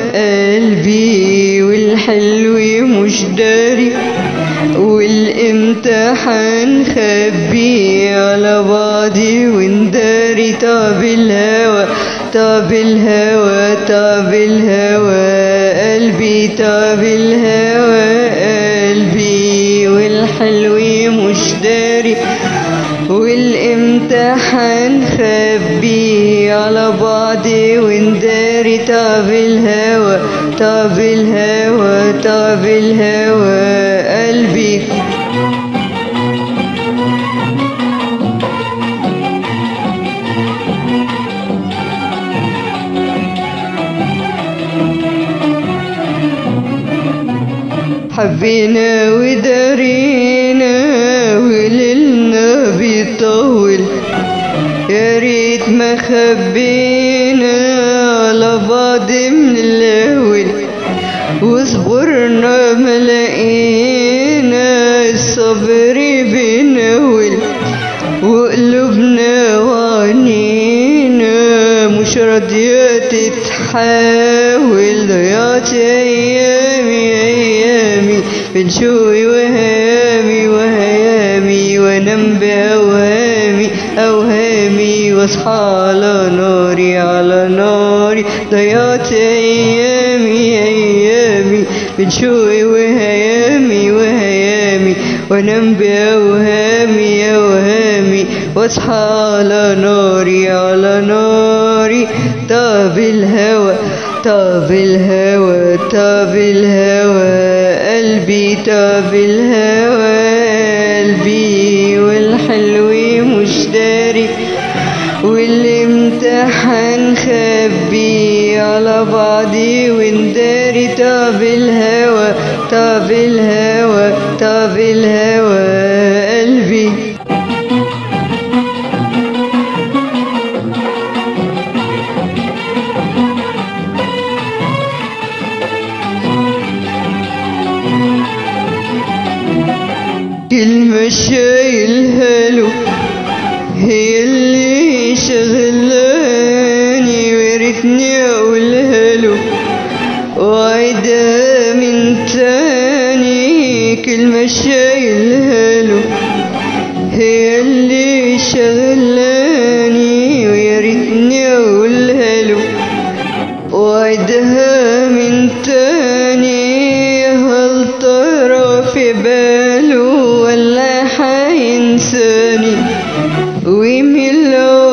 قلبي والحلو مش داري والامتحان خبي على بعضي ونداري طب الهوى طب الهوى طب الهوى قلبي طب الهوى قلبي والحلو مش داري والامتحان خبي على بعضي ونداري طب الهوى طب الهوى طب الهوى قلبي حبينا ودارينا وليلنا بيطول يا ريت ما خبينا على بعض من الاول وصبرنا ما لقينا الصبر بنول وقلوبنا وعنينا مش راضية تتحاول ضيعت أيامي أيامي بين شوقي وهامي وهيامي وأنام بأوهامي أوهامي وأصحى على ناري على ناري ضيعت أيامي أيامي بين شوقي وهيامي وهيامي وأنام بأوهامي أوهامي واصحى على ناري على ناري طاب الهوى طاب الهوى طاب الهوى قلبي طاب الهوى قلبي والحلو مش داري والامتحان خبي على بعضي ونداري طاب الهوى طاب الهوى طاب الهوى قلبي كلمة شايلها له هي اللي شغلاني وريتني اقولها له وعيدها من تاني كلمة شايلها له هي اللي شغلاني ويا ريتني اقولها له وعدها من تاني هل ترى في باله ولا حينساني ويميل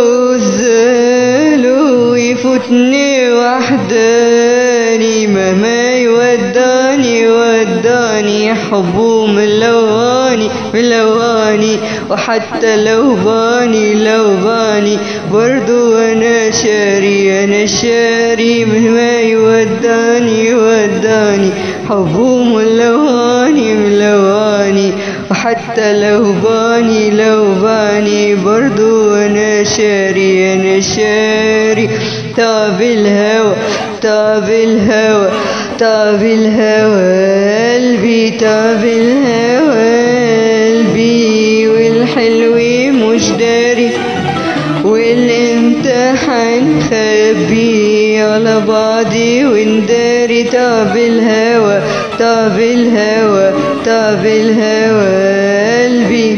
عزاله ويفوتني وحداني مهما يوداني وداني حبه ملواني ملواني وحتى لو باني لو باني برضو انا شاري انا شاري مهما يوداني وداني حبه ملواني ملواني وحتى لو باني لو باني برضو انا شاري انا شاري طاب الهوى طاب الهوى طاب الهوى قلبي طاب الهوى قلبي والحلو مش داري والامتحان خبي على بعضي ونداري طاب الهوى طاب الهوى طاب الهوى قلبي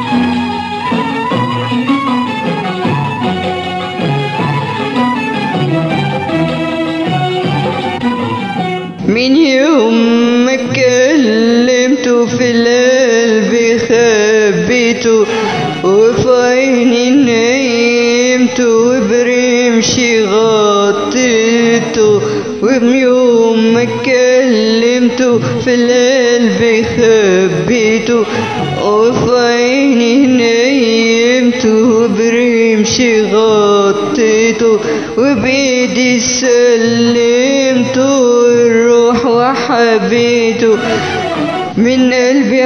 من يوم ما كلمته في القلب خبيته وفي عيني نيمته وبرمشي غطيته ومن يوم ما كلمته في القلب خبيته وفي عيني نيمته وبرمشي غطيته وبيدي سلمته الروح وحبيته من قلبي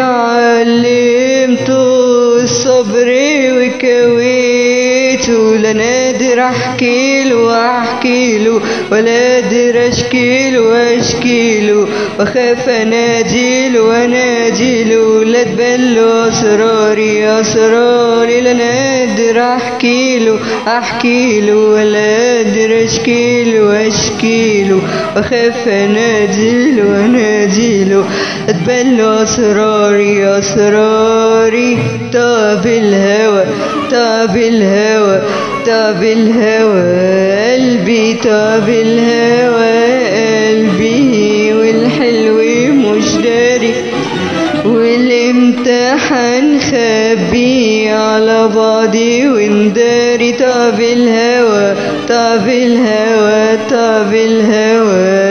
علمته الصبر وكويته لا نادر قادر احكيله واحكيله ولا قادر اشكيله واشكيله واخاف اناديله واناديله لا تبلوا اسراري اسراري لا انا قادر احكيله احكيله ولا قادر اشكيله واشكيله واخاف اناديله واناديله اتبلوا اسراري اسراري طاب الهوى طاب الهوى طاب الهوى قلبي طاب الهوى قلبي والحلو مش داري والامتحان خبي على بعضي ونداري طاب الهوى طاب الهوى طاب الهوى